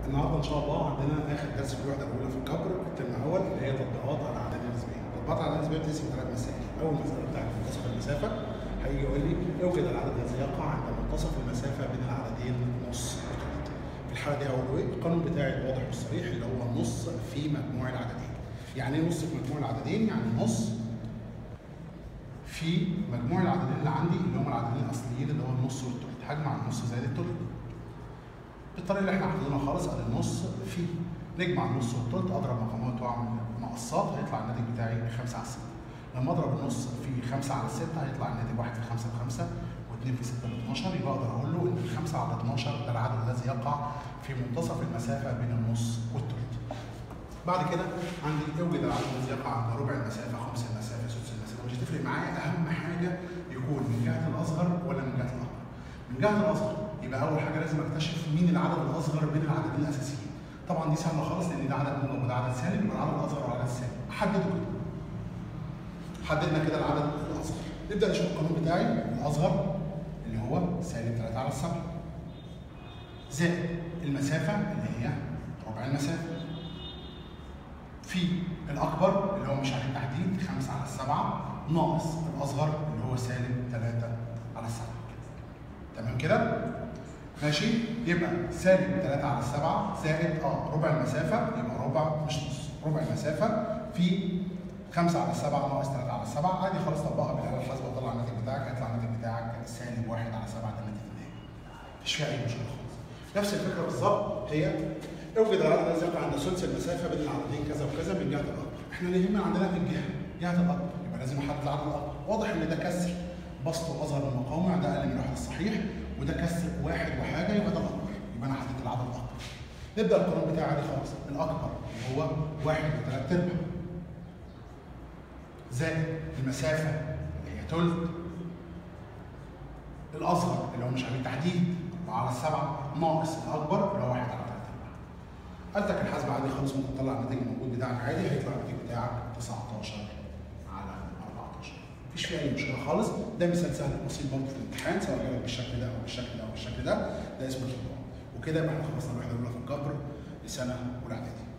النهارده ان شاء الله عندنا اخر درس في الوحده الاولى في الكبر الترم الاول اللي هي تطبيقات على الاعداد النسبيه. تطبيقات على الاعداد النسبيه بتقسم ثلاث مسائل، اول مساله بتاعت منتصف المسافه هيجي يقول لي اوجد العدد الذي يقع عند منتصف المسافه بين العددين نص وثلث. في الحاله دي هقول له ايه؟ القانون بتاعي الواضح والصريح اللي هو النص في مجموع العددين. يعني ايه نص في مجموع العددين؟ يعني نص في مجموع العددين اللي عندي اللي هم العددين الاصليين اللي هو النص والثلث هجمع النص زائد الثلث بالطريقه اللي احنا حافظينها خالص ادي النص في نجمع النص والثلث اضرب مقامات واعمل مقصات هيطلع الناتج بتاعي 5 على 6 لما اضرب النص في 5 على 6 هيطلع الناتج 1 في 5 ب 5 و2 في 6 ب 12 يبقى اقدر اقول له ان 5 على 12 ده العدد الذي يقع في منتصف المسافه بين النص والثلث بعد كده عندي اوجد العدد الذي يقع عند ربع المسافه خمس المسافه سدس المسافه مش هتفرق معايا اهم حاجه يكون من جهه الاصغر ولا من جهه الاكبر من جهه الاصغر يبقى اول حاجه لازم اكتشف مين العدد الاصغر بين العددين الاساسيين طبعا دي سهله خالص لان ده عدد موجب وده عدد سالب يبقى العدد الاصغر والعدد السالب احدده كده حددنا كده العدد الاصغر نبدا نشوف القانون بتاعي الاصغر اللي هو سالب 3 على 7 زائد المسافه اللي هي ربع المسافه في الاكبر اللي هو مش عليه تحديد 5 على 7 ناقص الاصغر اللي هو سالب 3 على 7 تمام كده؟ ماشي؟ يبقى سالب 3 على 7 زائد اه ربع المسافة يبقى ربع مش نص ربع المسافة في 5 على 7 ناقص 3 على 7 عادي خلاص طبقها بالآلة الحاسبة وطلع الناتج بتاعك هيطلع الناتج بتاعك سالب 1 على 7 ده الناتج النهائي. مفيش فيها أي مشكلة خالص. نفس الفكرة بالظبط هي اوجد العدد الذي يقع عند ثلث المسافة بين العددين كذا وكذا من جهة الأكبر. احنا اللي يهمنا عندنا من جهة جهة الأكبر يبقى لازم احدد العدد الأكبر. واضح إن ده كسر بسطه اصغر من المقامع ده اقل من الواحد الصحيح وده كسر واحد وحاجه يبقى ده الاكبر يبقى انا حددت العدد الاكبر نبدا القانون بتاعي عادي خالص الاكبر اللي هو واحد وثلاث ارباع زائد المسافه اللي هي ثلث الاصغر اللي هو مش عليه تحديد 4 على 7 ناقص الاكبر اللي هو 1 على 3 ارباع قالتك الحاسبه عادي خالص ممكن تطلع الناتج الموجود بتاعك عادي هيطلع الناتج بتاعك 19 على 14 مفيش فيه اي مشكله خالص ده مثال سهل بسيط برضه في الامتحان سواء جالك بالشكل ده او بالشكل ده او بالشكل ده ده اسمه تطبيق وكده يبقى احنا خلصنا الوحده الاولى في الجبر لسنه اولى اعدادي